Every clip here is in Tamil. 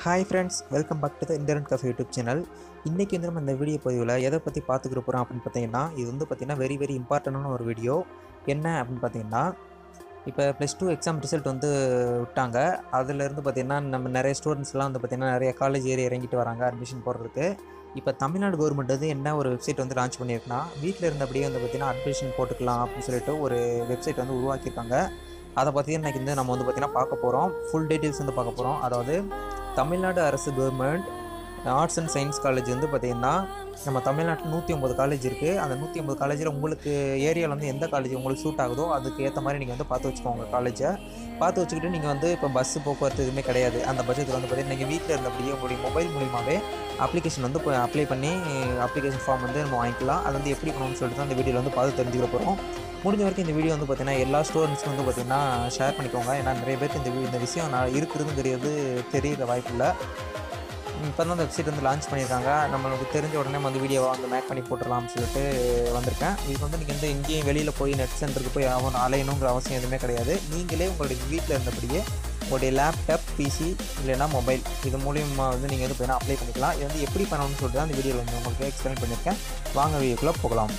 hi friends welcome back to the internet cafe YouTube channel இன்றைக்கி வந்து நம்ம இந்த வீடியோ பதிவில் எதை பற்றி பார்த்துக்கிற போகிறோம் அப்படின்னு பார்த்தீங்கன்னா இது வந்து பார்த்திங்கன்னா வெரி வெரி இம்பார்ட்டண்டான ஒரு வீடியோ என்ன அப்படின்னு பார்த்தீங்கன்னா இப்போ ப்ளஸ் டூ எக்ஸாம் ரிசல்ட் வந்து விட்டாங்க அதுலேருந்து பார்த்திங்கன்னா நம்ம நிறைய ஸ்டூடெண்ட்ஸ்லாம் வந்து பார்த்திங்கன்னா நிறைய காலேஜ் ஏறி இறங்கிட்டு வராங்க அட்மிஷன் போடுறதுக்கு இப்போ தமிழ்நாடு கவர்மெண்ட் வந்து என்ன ஒரு வெப்சைட் வந்து லான்ச் பண்ணியிருக்குன்னா வீட்டில் இருந்தபடியே வந்து பார்த்திங்கன்னா அட்மிஷன் போட்டுக்கலாம் அப்படின்னு சொல்லிட்டு ஒரு வெப்சைட் வந்து உருவாக்கியிருக்காங்க அதை பற்றி இன்றைக்கி வந்து நம்ம வந்து பார்த்திங்கன்னா பார்க்க போகிறோம் ஃபுல் டீட்டெயில்ஸ் வந்து பார்க்க போகிறோம் அதாவது தமிழ்நாடு அரசு government arts and science college வந்து பார்த்திங்கன்னா நம்ம தமிழ்நாட்டில் நூற்றி ஒம்பது காலேஜ் இருக்குது அந்த நூற்றி ஒம்பது காலேஜில் உங்களுக்கு ஏரியாவில் வந்து எந்த காலேஜ் உங்களுக்கு சூட் ஆகுதோ அதுக்கு ஏற்ற மாதிரி நீங்கள் வந்து பார்த்து வச்சுக்கோங்க காலேஜை பார்த்து வச்சுக்கிட்டு நீங்கள் வந்து இப்போ பஸ்ஸு போக்குவரத்து எதுவுமே கிடையாது அந்த பட்சத்தில் வந்து பார்த்திங்கன்னா நீங்கள் வீட்டில் இருந்தபடியே உங்களுடைய மொபைல் மூலியமாகவே அப்ளிகேஷன் வந்து இப்போ அப்ளை பண்ணி அப்ளிகேஷன் ஃபார்ம் வந்து நம்ம வாங்கிக்கலாம் அது வந்து எப்படி பண்ணணும்னு சொல்லிட்டு தான் இந்த வீடியோவில் வந்து பார்த்து தெரிஞ்சுக்க போகிறோம் முடிஞ்ச வரைக்கும் இந்த வீடியோ வந்து பார்த்திங்கன்னா எல்லா ஸ்டூடெண்ட்ஸ்க்கும் வந்து பார்த்திங்கன்னா ஷேர் பண்ணிக்கோங்க ஏன்னா நிறைய பேருக்கு இந்த வி- இந்த விஷயம் நான் இருக்குதுன்னு தெரியாது தெரியற வாய்ப்பு இல்லை இப்போ தான் அந்த வெப்சைட் வந்து லான்ச் பண்ணியிருக்காங்க நம்மளுக்கு தெரிஞ்ச உடனே வந்து வீடியோவை வந்து மேக் பண்ணி போட்டுடலாம்னு சொல்லிட்டு வந்திருக்கேன் இது வந்து நீங்கள் வந்து எங்கேயும் வெளியில் போய் நெட் சென்டருக்கு போய் அவன் அலையணுங்கிற அவசியம் எதுவுமே கிடையாது நீங்களே உங்களுடைய வீட்டில் இருந்தபடியே உங்களுடைய லேப்டாப் பிசி இல்லைன்னா மொபைல் இது மூலியமாக வந்து நீங்கள் வந்து போய் அப்ளை பண்ணிக்கலாம் இது வந்து எப்படி பண்ணணும்னு சொல்லிட்டு தான் இந்த வீடியோவில் வந்து உங்களுக்கு எக்ஸ்பிளைன் பண்ணியிருக்கேன் வாங்க வீடியோக்குள்ளே போகலாம்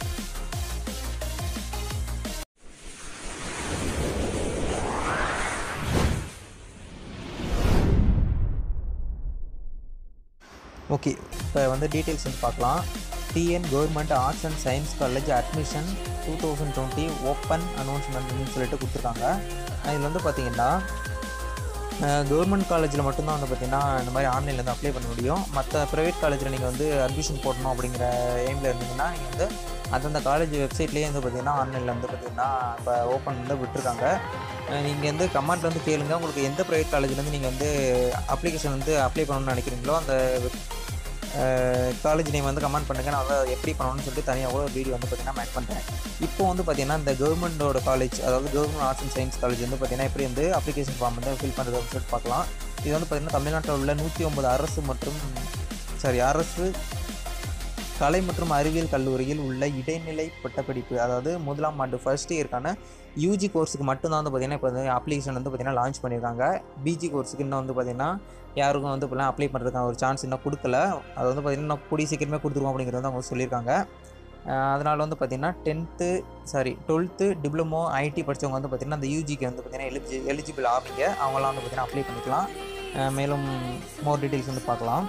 ஓகே இப்போ வந்து டீட்டெயில்ஸ் வந்து பார்க்கலாம் TN government arts and science college admission two thousand twenty open அனௌன்ஸ்மெண்ட்னு சொல்லிட்டு கொடுத்துருக்காங்க இதில் வந்து பார்த்தீங்கன்னா கவர்மெண்ட் காலேஜில் மட்டும்தான் வந்து பார்த்தீங்கன்னா இந்த மாதிரி ஆன்லைனில் வந்து அப்ளை பண்ண முடியும் மற்ற ப்ரைவேட் காலேஜில் நீங்கள் வந்து அட்மிஷன் போடணும் அப்படிங்கிற எய்மில் இருந்தீங்கன்னா நீங்கள் வந்து அந்தந்த காலேஜ் வெப்சைட்லேயே வந்து பார்த்தீங்கன்னா ஆன்லைனில் வந்து பார்த்தீங்கன்னா இப்போ ஓப்பன் வந்து விட்டுருக்காங்க நீங்கள் வந்து கமெண்ட்டில் வந்து கேளுங்க உங்களுக்கு எந்த ப்ரைவேட் காலேஜ்லேருந்து நீங்கள் வந்து அப்ளிகேஷன் வந்து அப்ளை பண்ணணும்னு நினைக்கிறீங்களோ அந்த காலேஜ் நேம் வந்து கமெண்ட் பண்ணுங்கள் நான் வந்து எப்படி பண்ணணும்னு சொல்லிட்டு தனியாக கூட ஒரு வீடியோ வந்து பார்த்தீங்கன்னா மேக் பண்ணுறேன் இப்போ வந்து பார்த்தீங்கன்னா இந்த கவர்மெண்டோட காலேஜ் அதாவது government arts and science college வந்து பார்த்தீங்கன்னா எப்படி வந்து அப்ளிகேஷன் ஃபார்ம் வந்து ஃபில் பண்ணுறது அப்படின்னு சொல்லிட்டு பார்க்கலாம் இது வந்து பார்த்தீங்கன்னா தமிழ்நாட்டில் உள்ள நூற்றி ஒன்பது அரசு மற்றும் சாரி அரசு கலை மற்றும் அறிவியல் கல்லூரியில் உள்ள இடைநிலை பட்டப்படிப்பு அதாவது முதலாம் ஆண்டு ஃபர்ஸ்ட் இயர்க்கான யூஜி கோர்ஸுக்கு மட்டும்தான் வந்து பார்த்திங்கன்னா இப்போ வந்து அப்ளிகேஷன் வந்து பார்த்திங்கன்னா லான்ச் பண்ணியிருக்காங்க பிஜி கோர்ஸுக்கு இன்னும் வந்து பார்த்திங்கன்னா யாருக்கும் வந்து இப்போலாம் அப்ளை பண்ணுறதுக்கான ஒரு சான்ஸ் இன்னும் கொடுக்கல அது வந்து பார்த்திங்கன்னா இன்னும் கூடிய சீக்கிரமே கொடுத்துருவோம் அப்படிங்கிறது வந்து அவங்க சொல்லியிருக்காங்க அதனால் வந்து பார்த்திங்கன்னா tenth sorry twelfth diploma IT படித்தவங்க வந்து பார்த்திங்கன்னா அந்த யூஜிக்கு வந்து பார்த்திங்கன்னா எலிஜி எலிஜிபிள் ஆவீங்க அவங்களாம் வந்து பார்த்திங்கன்னா அப்ளை பண்ணிக்கலாம் அஹ் மேலும் மோர் டீட்டெயில்ஸ் வந்து பார்க்கலாம்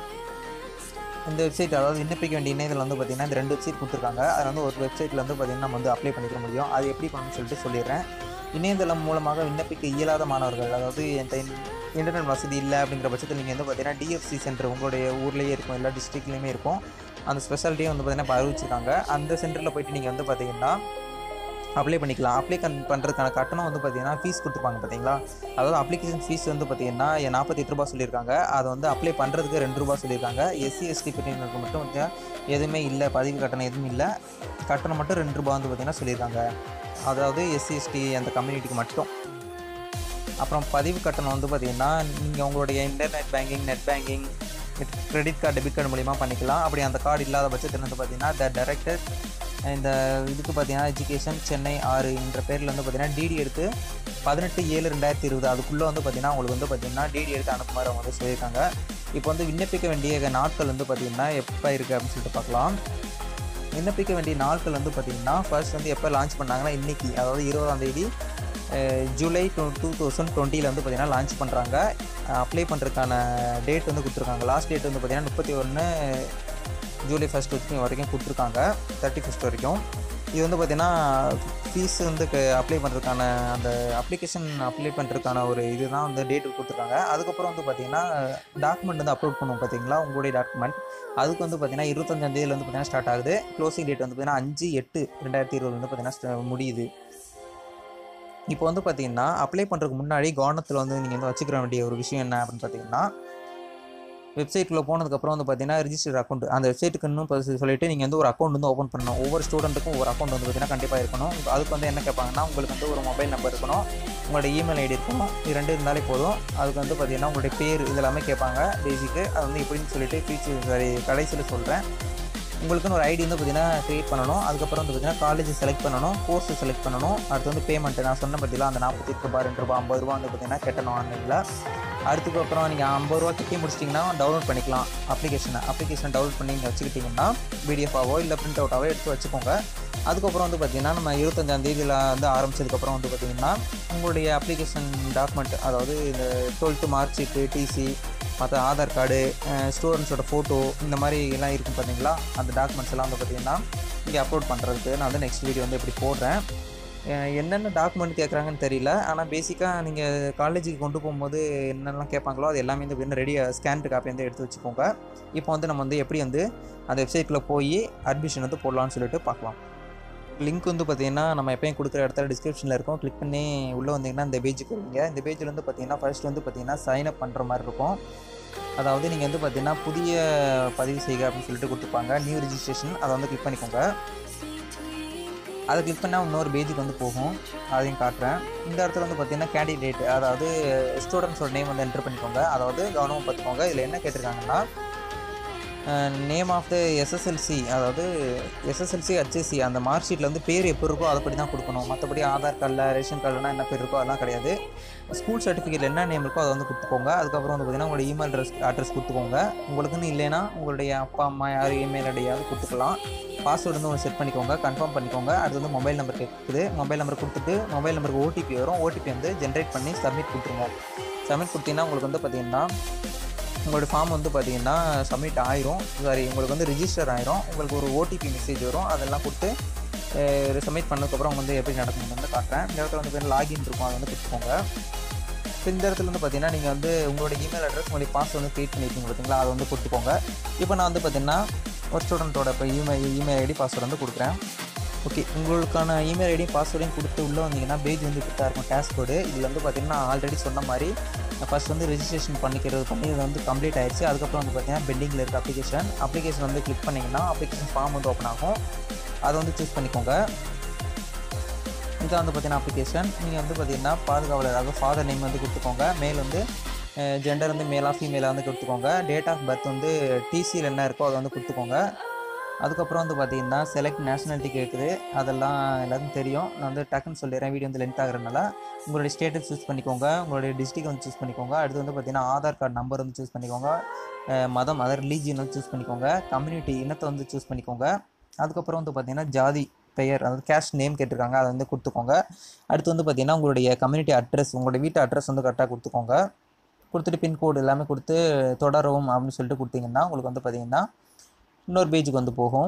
இந்த வெப்சைட் அதாவது விண்ணப்பிக்க வேண்டிய இணையத்தில் வந்து பார்த்திங்கன்னா இந்த ரெண்டு வெப்சைட் கொடுத்துருக்காங்க அதில் வந்து ஒரு வெப்சைட்டில் வந்து பார்த்திங்கன்னா நம்ம வந்து அப்ளை பண்ணிக்க முடியும் அது எப்படி பண்ணணும்னு சொல்லிட்டு சொல்லிடுறேன் இணையதளம் மூலமாக விண்ணப்பிக்க இயலாத மாணவர்கள் அதாவது என்கிட்ட இன்டர்நெட் வசதி இல்லை அப்படிங்கிற பட்சத்தில் நீங்கள் வந்து பார்த்தீங்கன்னா டிஎஃப்சி சென்டர் உங்களுடைய ஊர்லேயே இருக்கும் எல்லா டிஸ்ட்ரிக்ட்லேயுமே இருக்கும் அந்த ஸ்பெஷாலிட்டியும் வந்து பார்த்தீங்கன்னா இப்போ அறிவிச்சிருக்காங்க அந்த சென்டரில் போயிட்டு நீங்கள் வந்து பார்த்தீங்கன்னா அப்ளை பண்ணிக்கலாம் அப்ளை கன் பண்ணுறதுக்கான கட்டணம் வந்து பார்த்தீங்கன்னா ஃபீஸ் கொடுத்துருப்பாங்க பார்த்தீங்களா அதாவது அப்ளிகேஷன் ஃபீஸ் வந்து பார்த்தீங்கன்னா நாற்பத்தி எட்டு ரூபா சொல்லியிருக்காங்க அதை வந்து அப்ளை பண்ணுறதுக்கு ரெண்டு ரூபா சொல்லியிருக்காங்க எஸ்சி எஸ்டி பிரிவினருக்கு மட்டும் வந்து எதுவுமே இல்லை பதிவு கட்டணம் எதுவும் இல்லை கட்டணம் மட்டும் ரெண்டு ரூபா வந்து பார்த்தீங்கன்னா சொல்லியிருக்காங்க அதாவது எஸ்சி எஸ்டி அந்த கம்யூனிட்டிக்கு மட்டும் அப்புறம் பதிவு கட்டணம் வந்து பார்த்தீங்கன்னா நீங்கள் உங்களுடைய internet banking net banking credit card debit card மூலிமா பண்ணிக்கலாம் அப்படி அந்த கார்டு இல்லாத பட்சத்தில் வந்து பார்த்தீங்கன்னா த டைரக்டர் இந்த இதுக்கு பார்த்தீங்கன்னா எஜுகேஷன் சென்னை ஆறு என்ற பேரில் வந்து பார்த்தீங்கன்னா டிடி எடுத்து பதினெட்டு ஏழு ரெண்டாயிரத்தி இருபது அதுக்குள்ளே வந்து பார்த்தீங்கன்னா உங்களுக்கு வந்து பார்த்தீங்கன்னா டிடி எடுத்து அனுப்புமாறு அவங்க வந்து சொல்லியிருக்காங்க இப்போ வந்து விண்ணப்பிக்க வேண்டிய நாட்கள் வந்து பார்த்தீங்கன்னா எப்போ இருக்குது அப்படின்னு சொல்லிட்டு பார்க்கலாம் விண்ணப்பிக்க வேண்டிய நாட்கள் வந்து பார்த்தீங்கன்னா ஃபர்ஸ்ட் வந்து எப்போ லான்ச் பண்ணாங்கன்னா இன்றைக்கி அதாவது இருபதாம் தேதி அஹ், ஜூலை டூ டூ தௌசண்ட் டுவெண்ட்டியில் வந்து பார்த்திங்கன்னா லான்ச் பண்ணுறாங்க அப்ளை பண்ணுறதுக்கான டேட் வந்து கொடுத்துருக்காங்க லாஸ்ட் டேட் வந்து பார்த்திங்கன்னா முப்பத்தி ஒன்று ஜூலை ஃபஸ்ட் வரைக்கும் வரைக்கும் கொடுத்துருக்காங்க தேர்ட்டி ஃபஸ்ட் வரைக்கும் இது வந்து பார்த்திங்கன்னா ஃபீஸ் வந்து அப்ளை பண்ணுறதுக்கான அந்த அப்ளிகேஷன் அப்ளை பண்ணுறதுக்கான ஒரு இதுதான் வந்து டேட் கொடுத்துருக்காங்க அதுக்கப்புறம் வந்து பார்த்திங்கன்னா டாக்குமெண்ட் வந்து அப்லோட் பண்ணுவோம் பார்த்தீங்களா உங்களுடைய டாக்குமெண்ட் அதுக்கு வந்து பார்த்திங்கன்னா இருபத்தஞ்சாம் தேதியில் வந்து பார்த்திங்கன்னா ஸ்டார்ட் ஆகுது க்ளோசிங் டேட் வந்து பார்த்திங்கன்னா அஞ்சு எட்டு ரெண்டாயிரத்தி இருபது வந்து பார்த்திங்கன்னா sta- முடியுது இப்போ வந்து பார்த்தீங்கன்னா அப்ளை பண்ணுறதுக்கு முன்னாடி கவனத்தில் வந்து நீங்கள் வந்து வச்சுக்கிற வேண்டிய ஒரு விஷயம் என்ன அப்படின்னு பார்த்தீங்கன்னா வெப்சைட்டில் போனதுக்கப்புறம் வந்து பார்த்தீங்கன்னா ரிஜிஸ்டர் அக்கௌண்ட் அந்த வெப்சைட்டுக்கு இன்னும் இப்போ சொல்லிட்டு நீங்கள் வந்து ஒரு அக்கௌண்ட் வந்து ஓப்பன் பண்ணணும் ஒவ்வொரு ஸ்டூடெண்ட்டுக்கும் ஒரு அக்கௌண்ட் வந்து பார்த்தீங்கன்னா கண்டிப்பாக இருக்கணும் இப்ப அதுக்கு வந்து என்ன கேட்பாங்கன்னா உங்களுக்கு வந்து ஒரு மொபைல் நம்பர் இருக்கணும் உங்களோட இமெயில் ஐடி இருக்கணும் இது ரெண்டு இருந்தாலே போதும் அதுக்கு வந்து பார்த்தீங்கன்னா உங்களுடைய பேர் இதெல்லாமே கேட்பாங்க பேசிக்கு அது வந்து எப்படின்னு சொல்லிட்டு ஃபீச்சர் சாரி கடைசியில் சொல்கிறேன் உங்களுக்குன்னு ஒரு ஐடி வந்து பார்த்தீங்கன்னா க்ரியேட் பண்ணணும் அதுக்கப்புறம் வந்து பார்த்தீங்கன்னா காலேஜ் செலக்ட் பண்ணணும் கோர்ஸ் செலக்ட் பண்ணணும் அடுத்து வந்து பேமெண்ட் நான் சொன்ன பார்த்தீங்களா அந்த நாற்பத்தி எட்டு ரூபா ரெண்டு ரூபா ஐம்பது ரூபா வந்து பார்த்தீங்கன்னா கட்டணும் ஆன்லைனில் அதுக்கப்புறம் நீங்கள் ஐம்பது ரூபா கட்டி முடிச்சிட்டிங்கன்னா டவுன்லோட் பண்ணிக்கலாம் அப்ளிகேஷனை அப்ளிகேஷனை டவுன்லோட் பண்ணி நீங்கள் வச்சுக்கிட்டிங்கன்னா பிடிஎஃபாவோ இல்லை பிரிண்ட் அவுட்டாவோ எடுத்து வச்சுக்கோங்க அதுக்கப்புறம் வந்து பார்த்திங்கன்னா நம்ம இருபத்தஞ்சாம் தேதியில் வந்து ஆரம்பிச்சதுக்கப்புறம் வந்து பார்த்திங்கன்னா உங்களுடைய அப்ளிகேஷன் டாக்குமெண்ட் அதாவது இந்த டுவெல்த்து மார்க் ஷீட்டு டிசி மற்ற ஆதார் கார்டு ஸ்டூடெண்ட்ஸோட ஃபோட்டோ இந்த மாதிரி எல்லாம் இருக்கும் பார்த்தீங்களா அந்த டாக்குமெண்ட்ஸ் எல்லாம் வந்து பார்த்திங்கன்னா இங்கே அப்லோட் பண்ணுறதுக்கு நான் வந்து நெக்ஸ்ட் வீடியோ வந்து எப்படி போடுறேன் அஹ் என்னென்ன டாக்குமெண்ட் கேட்குறாங்கன்னு தெரியல ஆனால் பேசிக்காக நீங்கள் காலேஜுக்கு கொண்டு போகும்போது என்னெல்லாம் கேட்பாங்களோ அது எல்லாமே வந்து பார்த்தீங்கன்னா ரெடியாக ஸ்கேன்டு காப்பி வந்து எடுத்து வச்சுக்கோங்க இப்போ வந்து நம்ம வந்து எப்படி வந்து அந்த வெப்சைட்டில் போய் அட்மிஷன் வந்து போடலாம்னு சொல்லிட்டு பார்க்கலாம் லிங்க் வந்து பார்த்தீங்கன்னா நம்ம எப்பயும் கொடுக்குற இடத்துல டிஸ்கிரிப்ஷனில் இருக்கும் கிளிக் பண்ணி உள்ளே வந்தீங்கன்னா இந்த பேஜுக்கு வருவீங்க இந்த பேஜில் வந்து பார்த்தீங்கன்னா ஃபர்ஸ்ட் வந்து பார்த்தீங்கன்னா சைன் அப் பண்ணுற மாதிரி இருக்கும் அதாவது நீங்கள் வந்து பார்த்தீங்கன்னா புதிய பதிவு செய்க அப்படின்னு சொல்லிட்டு கொடுத்துருப்பாங்க நியூ ரிஜிஸ்ட்ரேஷன் அதை வந்து கிளிக் பண்ணிக்கோங்க அதை கிளிக் பண்ணால் இன்னொரு பேஜுக்கு வந்து போகும் அதையும் காட்டுறேன் இந்த இடத்துல வந்து பார்த்தீங்கன்னா கேண்டிடேட் அதாவது ஸ்டூடெண்ட்ஸோட நேம் வந்து என்டர் பண்ணிக்கோங்க அதாவது கவனமாக பார்த்துக்கோங்க இதில் என்ன கேட்டிருக்காங்கன்னா நேம் ஆஃப் த எஸ்எஸ்எல்சி அதாவது எஸ்எஸ்எல்சி ஹெச்எஸ்சி அந்த மார்க் ஷீட்டில் வந்து பேர் எப்போ இருக்கோ அதைப்படி தான் கொடுக்கணும் மற்றபடி ஆதார் கார்டில் ரேஷன் கார்டுனா என்ன பேர் இருக்கோ அதெல்லாம் கிடையாது ஸ்கூல் சர்டிஃபிகேட் என்ன நேம் இருக்கோ அதை வந்து கொடுத்துக்கோங்க அதுக்கப்புறம் வந்து பார்த்தீங்கன்னா உங்களோட இமெயில் அட்ரஸ் அட்ரஸ் கொடுத்துக்கோங்க உங்களுக்குன்னு இல்லைன்னா உங்களுடைய அப்பா அம்மா யார் இமெயில் ஐடியாவது கொடுத்துக்கலாம் பாஸ்வேர்டு வந்து ஒன்று செட் பண்ணிக்கோங்க கன்ஃபார்ம் பண்ணிக்கோங்க அது வந்து மொபைல் நம்பர் கேட்குது மொபைல் நம்பர் கொடுத்துட்டு மொபைல் நம்பருக்கு ஓடிபி வரும் ஓடிபி வந்து ஜென்ரேட் பண்ணி சப்மிட் கொடுத்துருங்க சப்மிட் கொடுத்தீங்கன்னா உங்களுக்கு வந்து பார்த்தீங்கன்னா உங்களோட ஃபார்ம் வந்து பார்த்தீங்கன்னா சப்மிட் ஆயிரும் சாரி உங்களுக்கு வந்து ரிஜிஸ்டர் ஆயிரும் உங்களுக்கு ஒரு ஓடிபி மெசேஜ் வரும் அதெல்லாம் கொடுத்து சப்மிட் பண்ணதுக்கப்புறம் வந்து எப்படி நடக்கணும்னு வந்து காட்டுறேன் இந்த இடத்துல வந்து லாகின் இருக்கும் அதை வந்து கொடுத்துக்கோங்க இப்போ இந்த இடத்துல வந்து பார்த்தீங்கன்னா நீங்கள் வந்து உங்களோட இமெயில் அட்ரஸ் உங்களுடைய பாஸ்வேர்ட் வந்து க்ரியேட் பண்ணியிருக்கீங்க பார்த்தீங்களா அதை வந்து கொடுத்துக்கோங்க இப்போ நான் வந்து பார்த்தீங்கன்னா ஒரு ஸ்டூடெண்ட்டோட இப்போ இமெயில் இமெயில் ஐடி பாஸ்வேர்டு வந்து கொடுக்குறேன் ஓகே உங்களுக்கான இமெயில் ஐடியும் பாஸ்வேர்டையும் கொடுத்து உள்ளே வந்தீங்கன்னா பேஜ் வந்து இப்படி தான் இருக்கும் டேஷ்போர்டு இதில் வந்து பார்த்தீங்கன்னா ஆல்ரெடி சொன்ன மாதிரி ஃபஸ்ட் வந்து ரெஜிஸ்ட்ரேஷன் பண்ணிக்கிறது பண்ணி இது வந்து கம்ப்ளீட் ஆயிடுச்சு அதுக்கப்புறம் வந்து பார்த்தீங்கன்னா பெண்டிங்கில் இருக்க அப்ளிகேஷன் அப்ளிகேஷன் வந்து கிளிக் பண்ணிங்கன்னா அப்ளிகேஷன் ஃபார்ம் வந்து ஓப்பன் ஆகும் அதை வந்து சூஸ் பண்ணிக்கோங்க இதான் வந்து பார்த்தீங்கன்னா அப்ளிகேஷன் நீங்கள் வந்து பார்த்தீங்கன்னா பாதுகாவலர் அதாவது ஃபாதர் நேம் வந்து கொடுத்துக்கோங்க மேல் வந்து ஜெண்டர் வந்து மேலாக ஃபீமேலாக வந்து கொடுத்துக்கோங்க டேட் ஆஃப் பர்த் வந்து டிசியில் என்ன இருக்கோ அதை வந்து கொடுத்துக்கோங்க அதுக்கப்புறம் வந்து பார்த்தீங்கன்னா செலக்ட் நேஷனாலிட்டி கேட்குது அதெல்லாம் எல்லாருக்கும் தெரியும் நான் வந்து டக்குன்னு சொல்லிடுறேன் வீடியோ வந்து லென்த் ஆகிறதுனால உங்களுடைய ஸ்டேட்டஸ் சூஸ் பண்ணிக்கோங்க உங்களுடைய டிஸ்ட்ரிக் வந்து சூஸ் பண்ணிக்கோங்க அடுத்து வந்து பார்த்தீங்கன்னா ஆதார் கார்டு நம்பர் வந்து சூஸ் பண்ணிக்கோங்க அஹ் மதம் அதர் ரிலீஜியன் வந்து சூஸ் பண்ணிக்கோங்க கம்யூனிட்டி இனத்தை வந்து சூஸ் பண்ணிக்கோங்க அதுக்கப்புறம் வந்து பார்த்தீங்கன்னா ஜாதி பெயர் அதாவது கேஷ் நேம் கேட்டிருக்காங்க அதை வந்து கொடுத்துக்கோங்க அடுத்து வந்து பார்த்தீங்கன்னா உங்களுடைய கம்யூனிட்டி அட்ரஸ் உங்களுடைய வீட்டு அட்ரஸ் வந்து கரெக்டாக கொடுத்துக்கோங்க கொடுத்துட்டு பின்கோடு எல்லாமே கொடுத்து தொடரவும் அப்படின்னு சொல்லிட்டு கொடுத்தீங்கன்னா உங்களுக்கு வந்து பார்த்தீங்கன்னா இன்னொரு பேஜுக்கு வந்து போகும்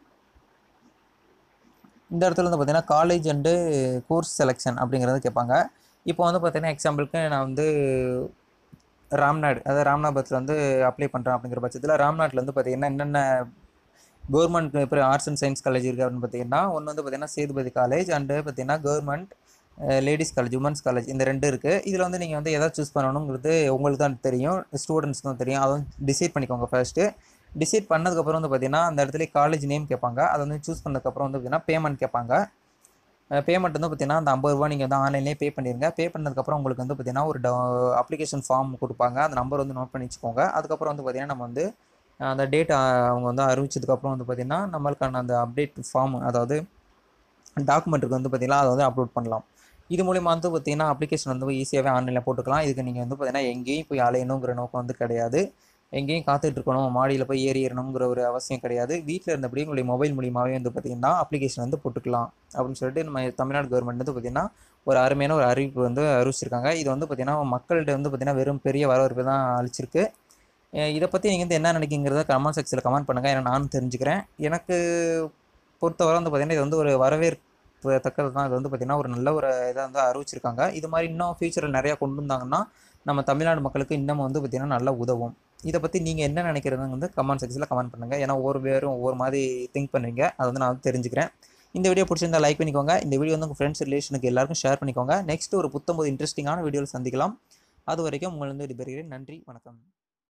இந்த இடத்துல வந்து பார்த்தீங்கன்னா காலேஜ் அண்டு கோர்ஸ் செலெக்ஷன் அப்படிங்கிறத கேட்பாங்க இப்போ வந்து பார்த்தீங்கன்னா எக்ஸாம்பிளுக்கு நான் வந்து ராம்நாடு அதாவது ராம்நாபத்தில் வந்து அப்ளை பண்ணுறேன் அப்படிங்கிற பட்சத்தில் ராம்நாட்டில் வந்து பார்த்தீங்கன்னா என்னென்ன கவர்மெண்ட் இப்போ ஆர்ட்ஸ் அண்ட் சயின்ஸ் காலேஜ் இருக்குது அப்படின்னு பார்த்தீங்கன்னா ஒன்று வந்து பார்த்தீங்கன்னா சேதுபதி காலேஜ் அண்டு பார்த்தீங்கன்னா government ladies college women's college இந்த ரெண்டு இருக்குது இதில் வந்து நீங்கள் வந்து எதாவது சூஸ் பண்ணணுங்கிறது உங்களுக்கு தான் தெரியும் ஸ்டூடெண்ட்ஸ்க்கு தான் தெரியும் அதை வந்து டிசைட் பண்ணிக்கோங்க ஃபர்ஸ்ட்டு டிசைட் பண்ணதுக்கப்புறம் வந்து பார்த்தீங்கன்னா அந்த இடத்துல காலேஜ் நேம் கேட்பாங்க அதை வந்து சூஸ் பண்ணதுக்கப்புறம் வந்து பார்த்தீங்கன்னா பேமெண்ட் கேட்பாங்க பேமெண்ட் வந்து பார்த்தீங்கன்னா அந்த ஐம்பது ரூபா நீங்கள் வந்து ஆன்லைன்லேயே பே பண்ணிடுங்க பே பண்ணதுக்கப்புறம் உங்களுக்கு வந்து பார்த்தீங்கன்னா ஒரு அப்ளிகேஷன் ஃபார்ம் கொடுப்பாங்க அந்த நம்பர் வந்து நோட் பண்ணி வச்சுக்கோங்க அதுக்கப்புறம் வந்து பார்த்தீங்கன்னா நம்ம வந்து அந்த டேட் அவங்க வந்து அறிவிச்சதுக்கப்புறம் வந்து பார்த்தீங்கன்னா நம்மளுக்கான அந்த அப்டேட் ஃபார்ம் அதாவது டாக்குமெண்ட்டுக்கு வந்து பார்த்தீங்கன்னா அதை வந்து அப்லோட் பண்ணலாம் இது மூலிமா வந்து பார்த்தீங்கன்னா அப்ளிகேஷன் வந்து ஈஸியாகவே ஆன்லைனில் போட்டுக்கலாம் இதுக்கு நீங்கள் வந்து பார்த்தீங்கன்னா எங்கேயும் போய் அலையணுங்கிற நோக்கம் வந்து கிடையாது எங்கேயும் காத்துட்டு இருக்கணும் மாடியில் போய் ஏறி ஏறணுங்கிற ஒரு அவசியம் கிடையாது வீட்டில் இருந்தபடி உங்களுடைய மொபைல் மூலியமாகவே வந்து பார்த்தீங்கன்னா அப்ளிகேஷன் வந்து போட்டுக்கலாம் அப்படின்னு சொல்லிட்டு நம்ம தமிழ்நாடு கவர்மெண்ட் வந்து பார்த்தீங்கன்னா ஒரு அருமையான ஒரு அறிவிப்பு வந்து அறிவிச்சிருக்காங்க இது வந்து பார்த்தீங்கன்னா மக்கள்கிட்ட வந்து பார்த்தீங்கன்னா வெறும் பெரிய வரவேற்பு தான் அளிச்சிருக்கு இதை பற்றி நீங்கள் வந்து என்ன நினைக்கிங்கிறத கமெண்ட் செக்ஷனில் கமெண்ட் பண்ணுங்கள் ஏன்னா நானும் தெரிஞ்சுக்கிறேன் எனக்கு பொறுத்தவரை வந்து பார்த்தீங்கன்னா இது வந்து ஒரு வரவேற்பு தக்கது தான் இது வந்து பார்த்திங்கன்னா ஒரு நல்ல ஒரு இதாக வந்து அறிவிச்சிருக்காங்க இது மாதிரி இன்னும் ஃபியூச்சரில் நிறையா கொண்டு வந்தாங்கன்னா நம்ம தமிழ்நாடு மக்களுக்கு இன்னமும் வந்து பார்த்திங்கன்னா நல்லா உதவும் இதை பற்றி நீங்கள் என்ன நினைக்கிறதுங்க வந்து கமெண்ட் செக்ஷனில் கமெண்ட் பண்ணுங்கள் ஏன்னா ஒவ்வொரு பேரும் ஒவ்வொரு மாதிரி திங்க் பண்ணுவீங்க அதை வந்து நான் வந்து தெரிஞ்சுக்கிறேன் இந்த வீடியோ பிடிச்சிருந்தா லைக் பண்ணிக்கோங்க இந்த வீடியோ வந்து உங்கள் ஃப்ரெண்ட்ஸ் ரிலேஷனுக்கு எல்லாருக்கும் ஷேர் பண்ணிக்கோங்க நெக்ஸ்ட் ஒரு புத்தம்பது இன்ட்ரெஸ்டிங்கான வீடியோவில் சந்திக்கலாம் அது வரைக்கும் உங்களை வந்து விடைபெறுகிறேன் நன்றி வணக்கம்